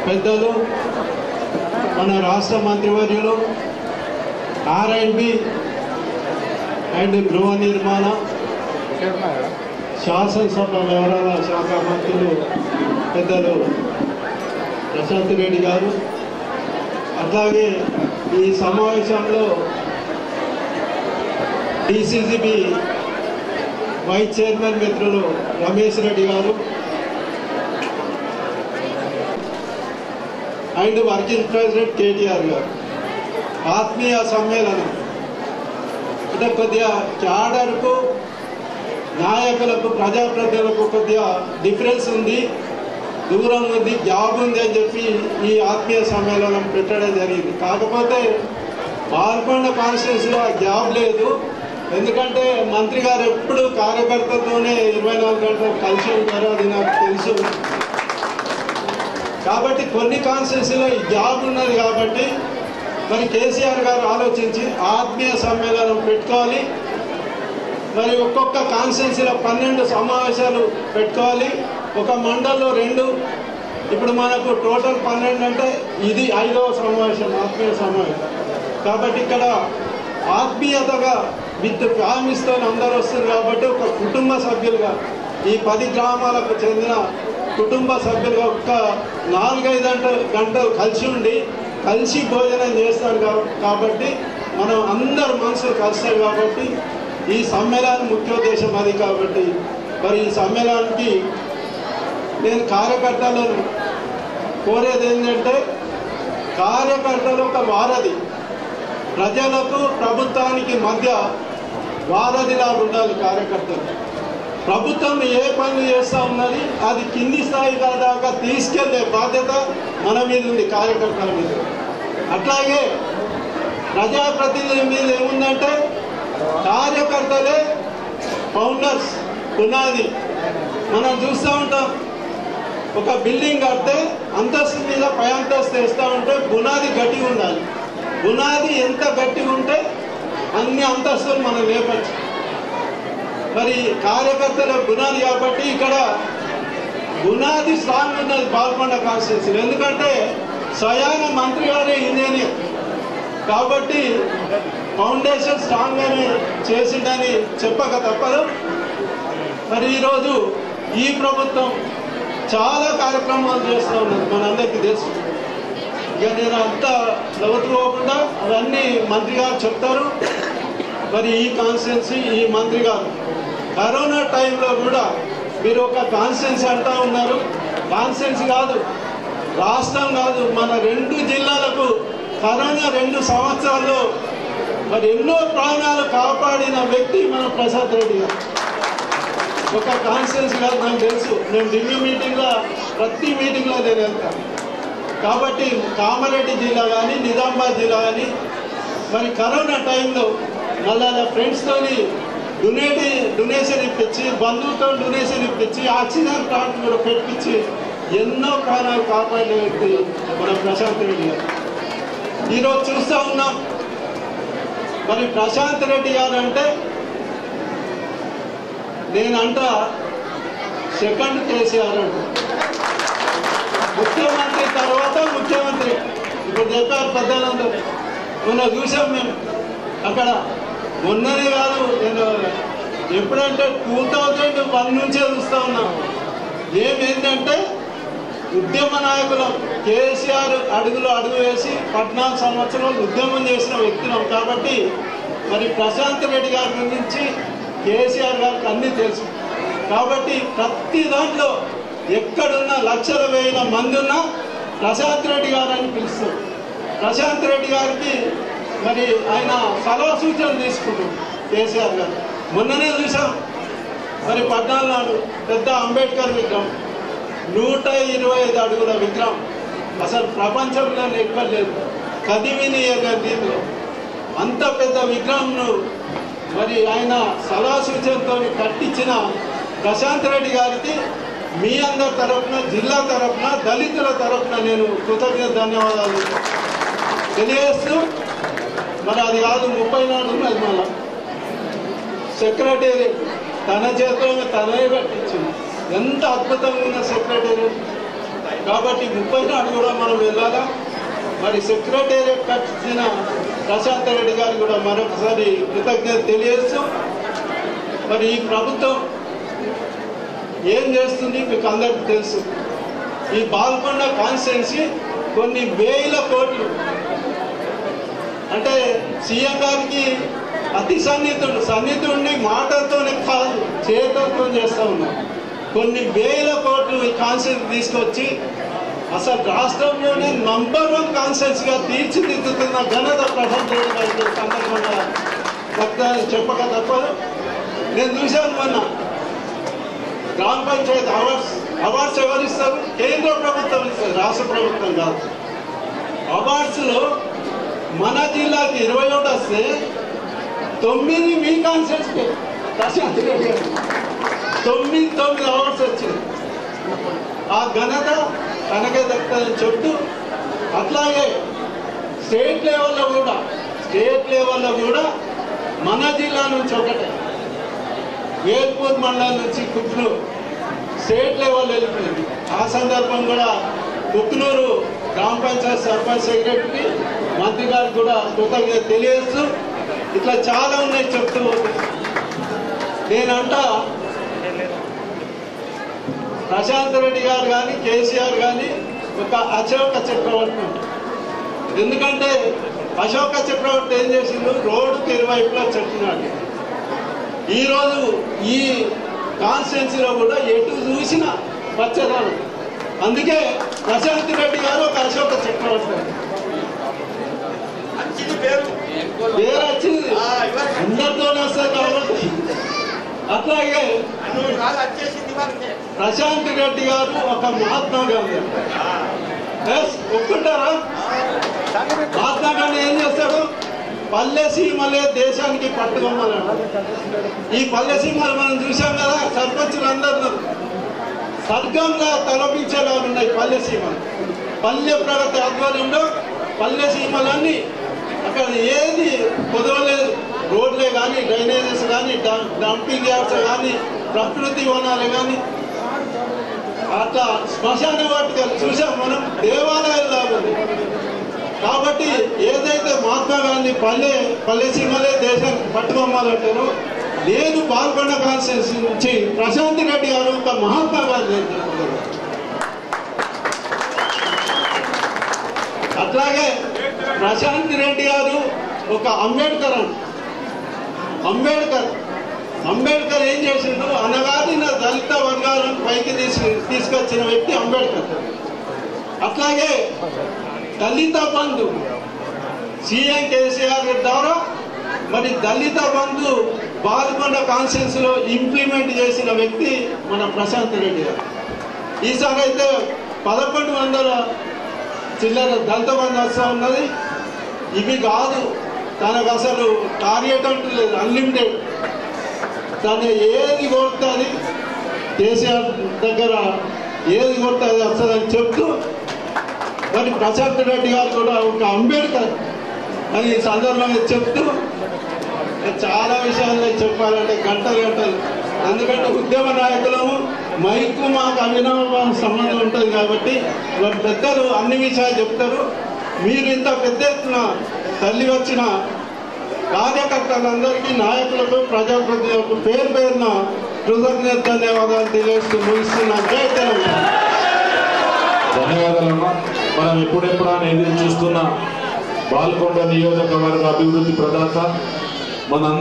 పెద్దలు మన రాష్ట్ర మంత్రివర్యులు ఆర్ అండ్ బి అండ్ గృహ నిర్మాణ శాసనసభ వ్యవహారాల శాఖ మంత్రులు పెద్దలు ప్రశాంత్ రెడ్డి గారు అట్లాగే ఈ సమావేశంలో డిసిసిబి వైస్ చైర్మన్ మిత్రులు రమేష్ రెడ్డి గారు అండ్ వర్కింగ్ ప్రెసిడెంట్ కేటీఆర్ గారు ఆత్మీయ సమ్మేళనం అంటే కొద్దిగా క్యాడర్కు నాయకులకు ప్రజాప్రతినిధులకు కొద్దిగా డిఫరెన్స్ ఉంది దూరం ఉంది గ్యాప్ ఉంది అని చెప్పి ఈ ఆత్మీయ సమ్మేళనం పెట్టడం జరిగింది కాకపోతే పాల్గొండ కాన్స్టిట్యూన్సీలో ఆ గ్యాప్ లేదు ఎందుకంటే మంత్రి గారు ఎప్పుడు కార్యకర్తతోనే ఇరవై నాలుగు గంటలు కలిసి ఉంటారు అది నాకు తెలుసు కాబట్టి కొన్ని కాన్స్టిట్యూన్సీలో ఈ గ్యాప్ ఉన్నది కాబట్టి మరి కేసీఆర్ గారు ఆలోచించి ఆత్మీయ సమ్మేళనం పెట్టుకోవాలి మరి ఒక్కొక్క కాన్స్టిట్యున్సీలో పన్నెండు సమావేశాలు పెట్టుకోవాలి ఒక మండల్లో రెండు ఇప్పుడు మనకు టోటల్ పన్నెండు అంటే ఇది ఐదవ సమావేశం ఆత్మీయ సమావేశం కాబట్టి ఇక్కడ ఆత్మీయతగా విత్ ఫ్యామిలీస్తో అందరూ వస్తారు కాబట్టి ఒక కుటుంబ సభ్యులుగా ఈ పది గ్రామాలకు చెందిన కుటుంబ సభ్యులుగా ఒక్క నాలుగైదు గంటలు గంటలు కలిసి ఉండి కలిసి భోజనం చేస్తారు కా- కాబట్టి మనం అందరు మనసులు కలుస్తారు కాబట్టి ఈ సమ్మేళనం ముఖ్యోద్దేశం అది కాబట్టి మరి ఈ సమ్మేళనానికి నేను కార్యకర్తలను కోరేది ఏంటంటే కార్యకర్తలు ఒక వారధి ప్రజలకు ప్రభుత్వానికి మధ్య వారధిలాగా ఉండాలి కార్యకర్తలు ప్రభుత్వం ఏ పనులు చేస్తూ ఉన్నది అది కింది స్థాయి దాకా తీసుకెళ్లే బాధ్యత మన మీద ఉంది కార్యకర్తల మీద అట్లాగే ప్రజాప్రతినిధుల మీద ఏముందంటే కార్యకర్తలే ఫౌండర్స్ పునాది మనం చూస్తూ ఉంటాం ఒక బిల్డింగ్ కడితే అంతస్తు మీద పై అంతస్తు వేస్తూ ఉంటే పునాది గట్టిగా ఉండాలి పునాది ఎంత గట్టిగా ఉంటే అన్ని అంతస్తులు మనం లేపచ్చు మరి కార్యకర్తల గుణాది కాబట్టి ఇక్కడ గుణాది స్ట్రాంగ్ ఉన్నది పాల్గొండ కాన్స్టిట్యూన్సీ ఎందుకంటే స్వయాన మంత్రి గారే ఇంజనీర్ కాబట్టి ఫౌండేషన్ స్ట్రాంగ్గానే చేసిండని చెప్పక తప్పదు మరి ఈరోజు ఈ ప్రభుత్వం చాలా కార్యక్రమాలు చేస్తూ ఉన్నది మనందరికీ తెలుసు ఇక నేను అంత లోతు పోకుండా అవన్నీ మంత్రి గారు చెప్తారు మరి ఈ కాన్స్టిట్యున్సీ ఈ మంత్రి గారు కరోనా టైంలో కూడా మీరు ఒక కాన్స్టిట్యున్సీ అంటా ఉన్నారు కాన్స్టిట్యున్సీ కాదు రాష్ట్రం కాదు మన రెండు జిల్లాలకు కరోనా రెండు సంవత్సరాల్లో మరి ఎన్నో ప్రాణాలు కాపాడిన వ్యక్తి మన ప్రసాద్ రెడ్డి గారు ఒక కాన్స్టిట్యున్సీ కాదు నాకు తెలుసు నేను ఢిల్లీ మీటింగ్లో ప్రతి మీటింగ్లో నేను వెళ్తాను కాబట్టి కామారెడ్డి జిల్లా కానీ నిజామాబాద్ జిల్లా కానీ మరి కరోనా టైంలో మళ్ళా ఫ్రెండ్స్తోని డొనేటి డొనేషన్ ఇప్పించి బంధువుతో డొనేషన్ ఇప్పించి ఆక్సిజన్ ప్లాంట్ కూడా పెట్టించి ఎన్నో ప్రాణాలు కాపాడిన వ్యక్తి మన ప్రశాంత్ రెడ్డి గారు ఈరోజు చూస్తూ ఉన్నాం మరి ప్రశాంత్ రెడ్డి గారు అంటే నేనంట సెకండ్ కేసీఆర్ అంట ముఖ్యమంత్రి తర్వాత ముఖ్యమంత్రి ఇప్పుడు చెప్పారు పెద్దలందరూ మొన్న చూసాం మేము అక్కడ మొన్ననే కాదు నేను ఎప్పుడంటే టూ థౌజండ్ వన్ నుంచే చూస్తూ ఉన్నాం ఏమేంటంటే ఉద్యమ నాయకులం కేసీఆర్ అడుగులో అడుగు వేసి పద్నాలుగు సంవత్సరాలు ఉద్యమం చేసిన వ్యక్తులం కాబట్టి మరి ప్రశాంత్ రెడ్డి గారి గురించి కేసీఆర్ గారికి అన్నీ తెలుసు కాబట్టి ప్రతి దాంట్లో ఎక్కడున్న లక్షల వేల మంది ఉన్నా ప్రశాంత్ రెడ్డి గారు అని పిలుస్తారు ప్రశాంత్ రెడ్డి గారికి మరి ఆయన సలహా సూచనలు తీసుకుంటారు కేసీఆర్ గారు మొన్ననే చూసాం మరి పద్నాలుగు నాడు పెద్ద అంబేద్కర్ విగ్రహం నూట ఇరవై ఐదు అడుగుల విగ్రహం అసలు ప్రపంచంలో ఎక్కడ లేదు కదివిని దీనిలో అంత పెద్ద విగ్రహంను మరి ఆయన సలహా సూచనతో కట్టించిన ప్రశాంత్ రెడ్డి గారికి మీ అందరి తరఫున జిల్లా తరఫున దళితుల తరఫున నేను కృతజ్ఞత ధన్యవాదాలు తెలియజేస్తూ మరి అది కాదు ముప్పై నాడు ఉన్నది మళ్ళా సెక్రటేరియట్ తన చేతిలో తనే కట్టించింది ఎంత అద్భుతంగా ఉన్న సెక్రటేరియట్ కాబట్టి ముప్పై నాడు కూడా మనం వెళ్ళాలా మరి సెక్రటేరియట్ కట్టిన ప్రశాంత్ రెడ్డి గారు కూడా మరొకసారి కృతజ్ఞత తెలియజేస్తూ మరి ఈ ప్రభుత్వం ఏం చేస్తుంది మీకు అందరికీ తెలుసు ఈ బాల్కొండ కాన్స్టిట్యున్సీ కొన్ని వేల కోట్లు అంటే సీఎం గారికి అతి సన్నిహితుడు సన్నిహితుడిని మాటలతోనే కాదు చేతులతో చేస్తా ఉన్నాం కొన్ని వేల కోట్లు ఈ కాన్స్టిట్యూన్సీ తీసుకొచ్చి అసలు రాష్ట్రంలోనే నంబర్ వన్ కాన్స్టిట్యూన్సీ గా తీర్చిదిద్దుతున్న ఘనత ప్రశాంత్ రెడ్డి గారికి ఈ సందర్భంగా చెప్తా- చెప్పక తప్పదు నేను చూశాను మొన్న గ్రామ పంచాయతీ అవార్డ్స్ అవార్డ్స్ ఎవరు ఇస్తారు కేంద్ర ప్రభుత్వం ఇస్తారు రాష్ట్ర ప్రభుత్వం కాదు అవార్డ్స్ లో మన జిల్లాకి ఇరవై ఒకటి వస్తే తొమ్మిది మీ కాన్సెప్ట్ ప్రశాంత్ రెడ్డి గారు తొమ్మిది తొమ్మిది అవార్డ్స్ వచ్చింది ఆ ఘనత తనకే దక్కుతుందని చెప్తూ అట్లాగే స్టేట్ లెవెల్లో కూడా స్టేట్ లెవెల్లో కూడా మన జిల్లా నుంచి ఒకటే వేల్పూర్ మండలం నుంచి కుక్నూరు స్టేట్ లెవెల్ వెళ్ళిపోయింది ఆ సందర్భం కూడా కుక్నూరు గ్రామ పంచాయత్ సర్పంచ్ సెక్రటరీ మంత్రి గారికి కూడా కృతజ్ఞత తెలియజేస్తూ ఇట్లా చాలా ఉన్నాయి చెప్తూ పోతే. నేనంట ప్రశాంత్ రెడ్డి గారు కానీ కేసీఆర్ కానీ ఒక అశోక చక్రవర్తి ఉంటారు. ఎందుకంటే అశోక చక్రవర్తి ఏం చేసిండు రోడ్డుకి ఇరువైపులా చెట్లు నాటి ఈ రోజు ఈ కాన్స్టిట్యున్సీలో కూడా ఎటు చూసినా పచ్చదనం అందుకే ప్రశాంత్ రెడ్డి గారు ఒక అశోక చక్రవర్తి వచ్చింది పేరు పేరు వచ్చింది ఆ, ఇవ్వండి. అందరితోనే వస్తుంది కాబట్టి అట్లాగే నువ్వు కాదు వచ్చేసింది మనకి ప్రశాంత్ రెడ్డి గారు ఒక మహాత్మా గాంధీ ఎస్ ఒప్పుకుంటారా మహాత్మా గాంధీ ఏం చేస్తాడు పల్లె సీమలే దేశానికి పట్టుకోమన్నాడు ఈ పల్లె సీమలు మనం చూసాం కదా సర్పంచులు అందరూ స్వర్గంగా తలపించేలా ఉన్నాయి పల్లె సీమలు పల్లె ప్రగతి ఆధ్వర్యంలో పల్లె సీమలన్నీ అక్కడ ఏది కుదరలేదు రోడ్లే కానీ డ్రైనేజెస్ కానీ డంపింగ్ యార్డ్స్ కానీ ప్రకృతి వనాలు కానీ అట్లా శ్మశాన వాటికలు చూసాం మనం దేవాలయాల్లో ఉంది కాబట్టి ఏదైతే మహాత్మా గాంధీ పల్లె పల్లె సీమలే దేశానికి పట్టుకోమాలంటారో నేను పాల్గొన్న కాన్స్టిట్యూన్సీ నుంచి ప్రశాంత్ రెడ్డి గారు ఒక మహాత్మా గాంధీ అని చెప్పుకోగలను. అట్లాగే ప్రశాంత్ రెడ్డి గారు ఒక అంబేద్కర్ అంట అంబేద్కర్ అంబేద్కర్ ఏం చేసిండు అనగాదిన దళిత వర్గాలను పైకి తీసు తీసుకొచ్చిన వ్యక్తి అంబేద్కర్ అట్లాగే దళిత బంధు సీఎం కేసీఆర్ గారి ద్వారా మరి దళిత బంధు బాల్కొండ కాన్స్టిట్యూన్స్ లో ఇంప్లిమెంట్ చేసిన వ్యక్తి మన ప్రశాంత్ రెడ్డి గారు ఈసారి అయితే పదకొండు వందల చిల్లర దళిత బంధు వస్తూ ఉన్నది ఇవి కాదు తనకు అసలు టార్గెట్ అంటూ లేదు అన్లిమిటెడ్ తను ఏది కొడుతుంది కేసీఆర్ దగ్గర ఏది కొడితే అది వస్తుందని చెప్తూ మరి ప్రశాంత్ రెడ్డి గారు కూడా ఒక అంబేద్కర్ అని ఈ సందర్భంగా చెప్తూ చాలా విషయాలు చెప్పాలంటే గంటలు గంటలు ఎందుకంటే ఉద్యమ నాయకులము మైకు మాకు అవినవ సంబంధం ఉంటుంది కాబట్టి మరి పెద్దలు అన్ని విషయాలు చెప్తారు మీరు ఇంత పెద్ద ఎత్తున తల్లి వచ్చిన కార్యకర్తలందరికీ నాయకులకు ప్రజాప్రతినిధులకు పేరు పేరున కృతజ్ఞత ధన్యవాదాలు తెలియజేస్తూ ముగిస్తున్నాను జై తెలంగాణ ధన్యవాదాలమ్మా మనం ఎప్పుడెప్పుడు అని ఎదురు చూస్తున్న బాల్కొండ నియోజకవర్గ అభివృద్ధి ప్రదాత మన